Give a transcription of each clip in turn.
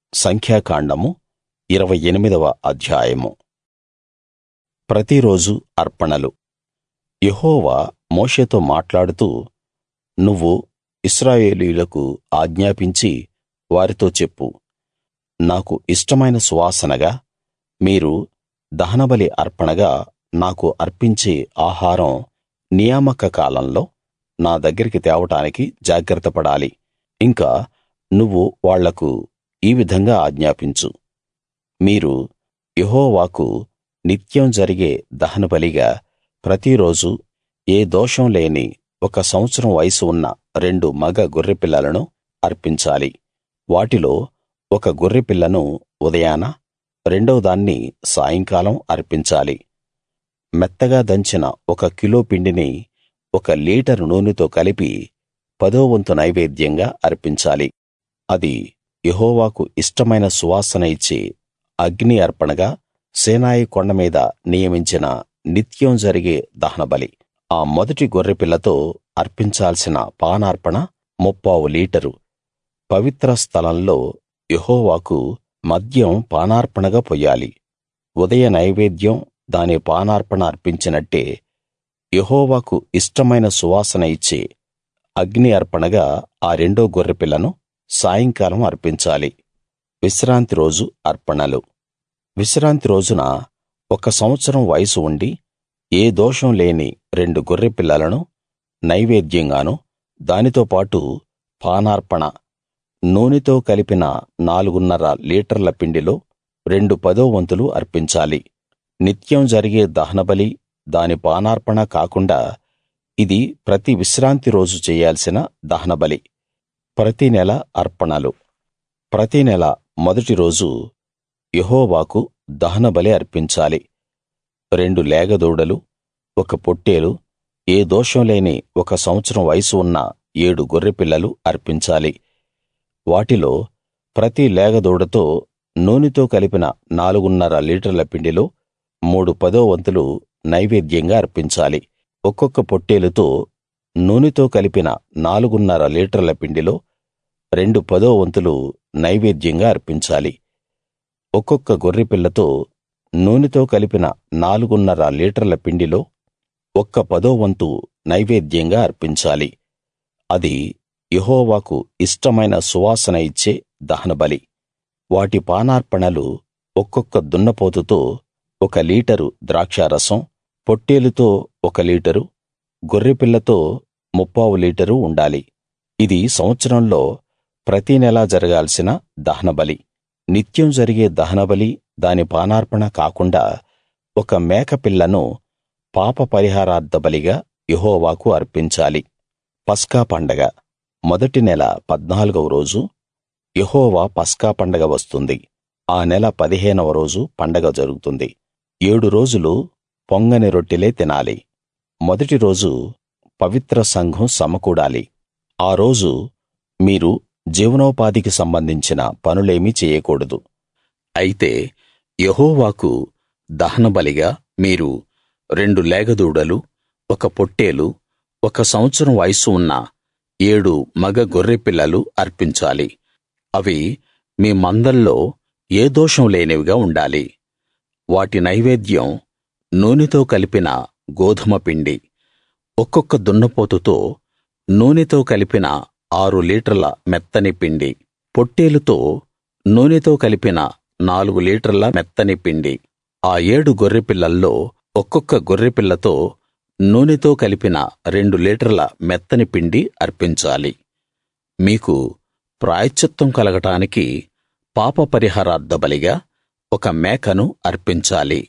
సంఖ్యాకాండము ఇరవై ఎనిమిదవ అధ్యాయము ప్రతిరోజు అర్పణలు యెహోవా మోషేతో మాట్లాడుతూ నువ్వు ఇశ్రాయేలీయులకు ఆజ్ఞాపించి వారితో చెప్పు నాకు ఇష్టమైన సువాసనగా మీరు దహనబలి అర్పణగా నాకు అర్పించే ఆహారం నియామక కాలంలో నా దగ్గరికి తేవడానికి జాగ్రత్త పడాలి ఇంకా నువ్వు వాళ్లకు ఈ విధంగా ఆజ్ఞాపించు మీరు యెహోవాకు నిత్యం జరిగే దహనబలిగా ప్రతిరోజూ ఏ దోషం లేని ఒక సంవత్సరం వయసు ఉన్న రెండు మగ గొర్రెపిల్లలను అర్పించాలి వాటిలో ఒక గొర్రెపిల్లను ఉదయాన రెండవ దాన్ని సాయంకాలం అర్పించాలి మెత్తగా దంచిన ఒక కిలో పిండిని ఒక లీటరు నూనెతో కలిపి పదో వంతు నైవేద్యంగా అర్పించాలి అది యెహోవాకు ఇష్టమైన సువాసన ఇచ్చే అగ్ని అర్పణగా సీనాయి కొండ మీద నియమించిన నిత్యం జరిగే దహనబలి ఆ మొదటి గొర్రెపిల్లతో అర్పించాల్సిన పానార్పణ ముప్పావు లీటరు పవిత్ర స్థలంలో యెహోవాకు మద్యం పానార్పణగా పొయ్యాలి ఉదయ నైవేద్యం దాని పానార్పణ అర్పించినట్టే యెహోవాకు ఇష్టమైన సువాసన ఇచ్చే అగ్ని అర్పణగా ఆ రెండో గొర్రెపిల్లను సాయంకాలం అర్పించాలి విశ్రాంతి రోజు అర్పణలు విశ్రాంతి రోజున ఒక సంవత్సరం వయసు ఉండి ఏ దోషం లేని రెండు గొర్రెపిల్లలను నైవేద్యంగాను దానితో పాటు పానార్పణ నూనెతో కలిపిన నాలుగున్నర లీటర్ల పిండిలో రెండు పదో వంతులు అర్పించాలి నిత్యం జరిగే దహనబలి దాని పానార్పణ కాకుండా ఇది ప్రతి విశ్రాంతి రోజు చెయ్యాల్సిన దహనబలి ప్రతి నెల అర్పణలు ప్రతి నెల మొదటి రోజు యెహోవాకు దహనబలి అర్పించాలి రెండు లేగదూడలు ఒక పొట్టేలు ఏ దోషం లేని ఒక సంవత్సరం వయసు ఉన్న ఏడు గొర్రెపిల్లలు అర్పించాలి వాటిలో ప్రతి లేగదూడతో నూనెతో కలిపిన నాలుగున్నర లీటర్ల పిండిలో మూడు పదో వంతులు నైవేద్యంగా అర్పించాలి ఒక్కొక్క పొట్టేలుతో నూనెతో కలిపిన నాలుగున్నర లీటర్ల పిండిలో రెండు పదో వంతులు నైవేద్యంగా అర్పించాలి ఒక్కొక్క గొర్రెపిల్లతో నూనెతో కలిపిన నాలుగున్నర లీటర్ల పిండిలో ఒక్క పదో వంతు నైవేద్యంగా అర్పించాలి అది యెహోవాకు ఇష్టమైన సువాసన ఇచ్చే దహనబలి వాటి పానార్పణలు ఒక్కొక్క దున్నపోతుతో ఒక లీటరు ద్రాక్షారసం పొట్టేలుతో ఒక లీటరు గొర్రెపిల్లతో ముప్పావు లీటరు ఉండాలి ఇది సంవత్సరంలో ప్రతి నెలా జరగాల్సిన దహనబలి నిత్యం జరిగే దహనబలి దాని పానార్పణ కాకుండా ఒక మేకపిల్లను పాప పరిహారార్థ బలిగా యెహోవాకు అర్పించాలి పస్కా పండగ మొదటి నెల పద్నాలుగవ రోజు యెహోవా పస్కా పండగ వస్తుంది ఆ నెల పదిహేనవ రోజు పండగ జరుగుతుంది ఏడు రోజులు పొంగని రొట్టెలే తినాలి మొదటి రోజు పవిత్ర సంఘం సమకూడాలి ఆ రోజు మీరు జీవనోపాధికి సంబంధించిన పనులేమీ చేయకూడదు అయితే యెహోవాకు దహనబలిగా మీరు రెండు లేగదూడలు ఒక పొట్టేలు ఒక సంవత్సరం వయస్సు ఉన్న ఏడు మగ గొర్రెపిల్లలు అర్పించాలి అవి మీ మందల్లో ఏ దోషం లేనివిగా ఉండాలి వాటి నైవేద్యం నూనెతో కలిపిన గోధుమ పిండి ఒక్కొక్క దున్నపోతుతో నూనెతో కలిపిన ఆరు లీటర్ల మెత్తని పిండి పొట్టేలుతో నూనెతో కలిపిన నాలుగు లీటర్ల మెత్తని పిండి ఆ ఏడు గొర్రెపిల్లల్లో ఒక్కొక్క గొర్రెపిల్లతో నూనెతో కలిపిన రెండు లీటర్ల మెత్తని పిండి అర్పించాలి మీకు ప్రాయశ్చిత్తం కలగటానికి పాప పరిహారార్థ బలిగా ఒక మేకను అర్పించాలి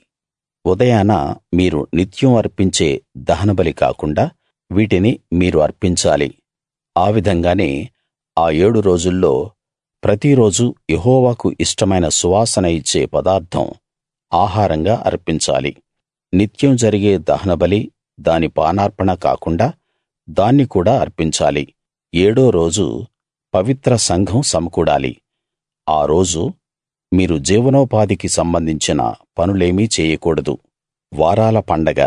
ఉదయాన మీరు నిత్యం అర్పించే దహనబలి కాకుండా వీటిని మీరు అర్పించాలి ఆ విధంగానే ఆ ఏడు రోజుల్లో ప్రతిరోజూ యెహోవాకు ఇష్టమైన సువాసన ఇచ్చే పదార్థం ఆహారంగా అర్పించాలి నిత్యం జరిగే దహనబలి దాని పానార్పణ కాకుండా దాన్ని కూడా అర్పించాలి ఏడో రోజు పవిత్ర సంఘం సమకూడాలి ఆ రోజు మీరు జీవనోపాధికి సంబంధించిన పనులేమీ చేయకూడదు వారాల పండగ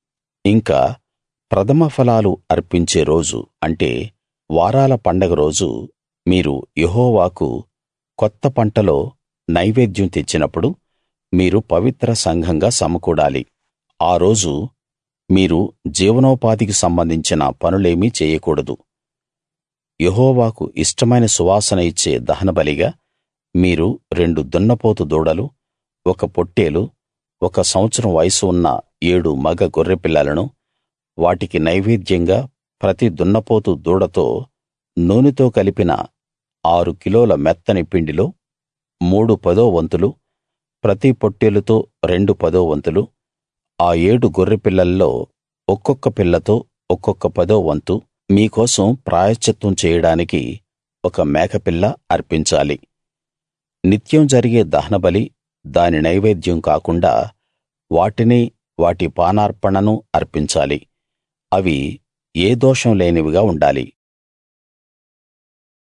ఇంకా ప్రథమ ఫలాలు అర్పించే రోజు అంటే వారాల పండగ రోజు మీరు యెహోవాకు కొత్త పంటలో నైవేద్యం తెచ్చినప్పుడు మీరు పవిత్ర సంఘంగా సమకూడాలి ఆ రోజు మీరు జీవనోపాధికి సంబంధించిన పనులేమీ చేయకూడదు యెహోవాకు ఇష్టమైన సువాసన ఇచ్చే దహనబలిగా మీరు రెండు దున్నపోతు దూడలు ఒక పొట్టేలు ఒక సంవత్సరం వయసు ఉన్న ఏడు మగ గొర్రెపిల్లలను వాటికి నైవేద్యంగా ప్రతి దున్నపోతు దూడతో నూనెతో కలిపిన ఆరు కిలోల మెత్తని పిండిలో మూడు పదో వంతులు ప్రతి పొట్టేలుతో రెండు పదో వంతులు ఆ ఏడు గొర్రెపిల్లల్లో ఒక్కొక్క పిల్లతో ఒక్కొక్క పదో వంతు మీకోసం ప్రాయశ్చిత్తం చేయడానికి ఒక మేకపిల్ల అర్పించాలి నిత్యం జరిగే దహనబలి దాని నైవేద్యం కాకుండా వాటిని వాటి పానార్పణను అర్పించాలి అవి ఏ దోషం లేనివిగా ఉండాలి